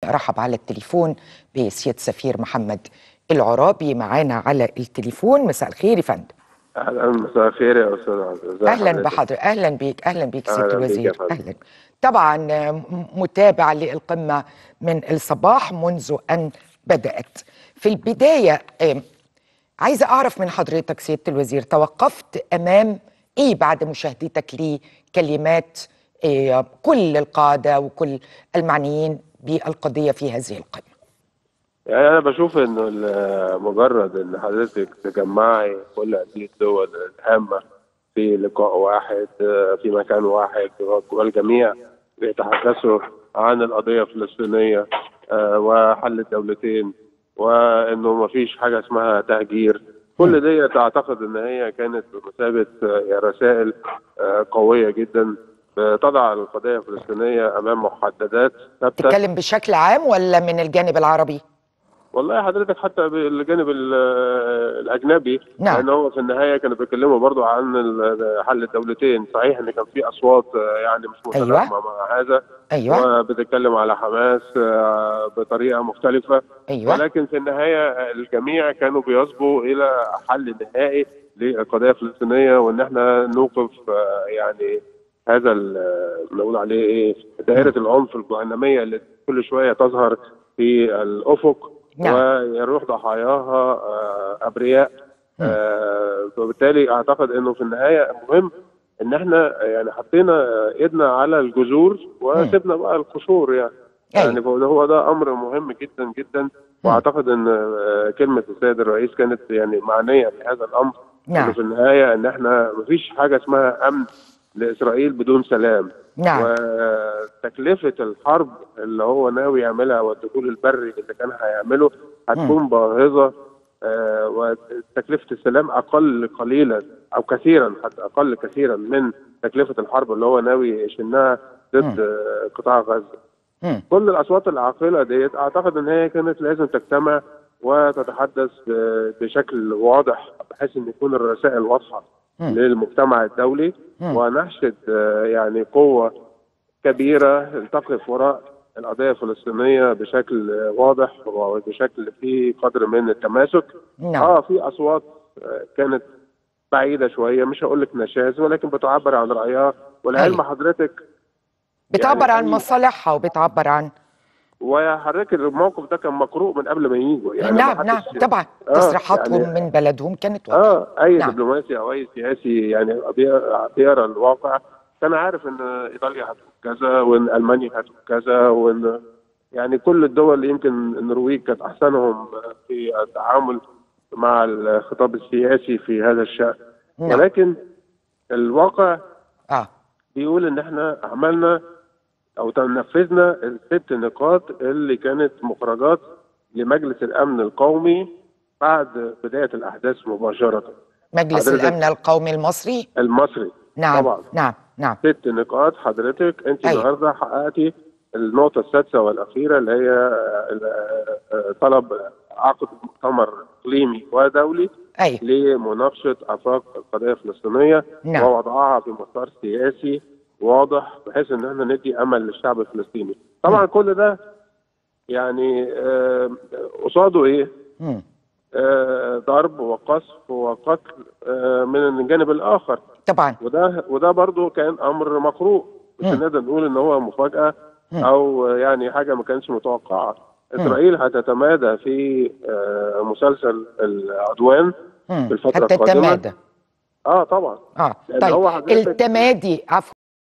ارحب على التليفون بسياده سفير محمد العرابي معانا على التليفون مساء الخير يا فندم اهلا مساء الخير يا استاذ عزيز اهلا بحضرتك اهلا بيك اهلا بيك سياده أهلاً بيك يا الوزير فندم. اهلا طبعا م- متابع للقمه من الصباح منذ ان بدات في البدايه آم، عايزه اعرف من حضرتك سياده الوزير توقفت امام ايه بعد مشاهدتك لكلمات آه، كل القاده وكل المعنيين بالقضيه في هذه القمه يعني انا بشوف انه ال- مجرد ان حضرتك تجمعي كل هذه الدول الهامه في لقاء واحد آه، في مكان واحد والجميع بيتحدثوا عن القضيه الفلسطينيه آه، وحل الدولتين وانه ما فيش حاجه اسمها تهجير كل دي اعتقد ان هي كانت بمثابه آه، رسائل آه، قويه جدا تضع القضيه الفلسطينيه امام محددات ثابته تتكلم بشكل عام ولا من الجانب العربي والله حضرتك حتى بالجانب ال- الاجنبي نعم. لان هو في النهايه كانوا بيتكلموا برضو عن ال- حل الدولتين صحيح ان كان في اصوات آه، يعني مش متناغمه أيوة. مع هذا ايوه وبتتكلم على حماس آه، بطريقه مختلفه ايوه ولكن في النهايه الجميع كانوا بيصبوا الى حل نهائي للقضيه الفلسطينيه وان احنا نوقف آه، يعني هذا ال- نقول عليه ايه دائره العنف الجهنميه اللي كل شويه تظهر في الافق نعم. ويروح ضحاياها آه، ابرياء آه، وبالتالي اعتقد انه في النهايه مهم ان احنا يعني حطينا ايدنا على الجذور وسيبنا بقى القشور يعني أيوة. يعني فهو هو ده امر مهم جدا جدا واعتقد ان آه، كلمه السيد الرئيس كانت يعني معنيه بهذا الامر نعم. إنه في النهايه ان احنا مفيش حاجه اسمها امن لاسرائيل بدون سلام نعم. وتكلفه الحرب اللي هو ناوي يعملها والدخول البري اللي كان هيعمله هتكون باهظه آه، وتكلفه السلام اقل قليلا او كثيرا حتى اقل كثيرا من تكلفه الحرب اللي هو ناوي يشنها ضد آه، قطاع غزه. مم. كل الاصوات العاقله ديت اعتقد ان هي كانت لازم تجتمع وتتحدث ب- بشكل واضح بحيث ان يكون الرسائل واضحه للمجتمع الدولي ونحشد آه، يعني قوه كبيره تقف وراء القضيه الفلسطينيه بشكل آه، واضح وبشكل فيه قدر من التماسك. نعم. اه في اصوات آه، كانت بعيده شويه مش هقول لك نشاز ولكن بتعبر عن رايها والعلم أيوة. حضرتك بتعبر يعني عن أي- مصالحها وبتعبر عن وحضرتك الموقف ده كان مقروء من قبل ما يجوا يعني ما نعم حدش- نعم طبعا آه، تصريحاتهم يعني من بلدهم كانت واضحه اه اي نعم. دبلوماسي او اي سياسي يعني بي- بيرى الواقع كان عارف ان ايطاليا هتكون كذا وان المانيا هتكون كذا وان يعني كل الدول اللي يمكن النرويج كانت احسنهم في التعامل مع الخطاب السياسي في هذا الشان نعم. ولكن الواقع اه بيقول ان احنا عملنا او نفذنا الست نقاط اللي كانت مخرجات لمجلس الامن القومي بعد بدايه الاحداث مباشره مجلس حضرتك- الامن القومي المصري المصري نعم طبعا نعم نعم ست نقاط حضرتك انت أيوة. النهارده حققتي النقطه السادسه والاخيره اللي هي آه، آه، طلب عقد مؤتمر اقليمي ودولي ايوه لمناقشه افاق القضيه الفلسطينيه نعم. ووضعها في مسار سياسي واضح بحيث ان احنا ندي امل للشعب الفلسطيني. طبعا كل ده يعني آه، قصاده ايه؟ مم. آه، ضرب وقصف وقتل آه، من الجانب الاخر طبعا وده وده برضو كان امر مقروء مش نقدر نقول ان هو مفاجاه او يعني حاجه ما كانتش متوقعه اسرائيل هتتمادى في آه، مسلسل العدوان مم. في الفتره حتى القادمه التمادى اه طبعا اه لأن طيب هو حضرتك- التمادي عفوا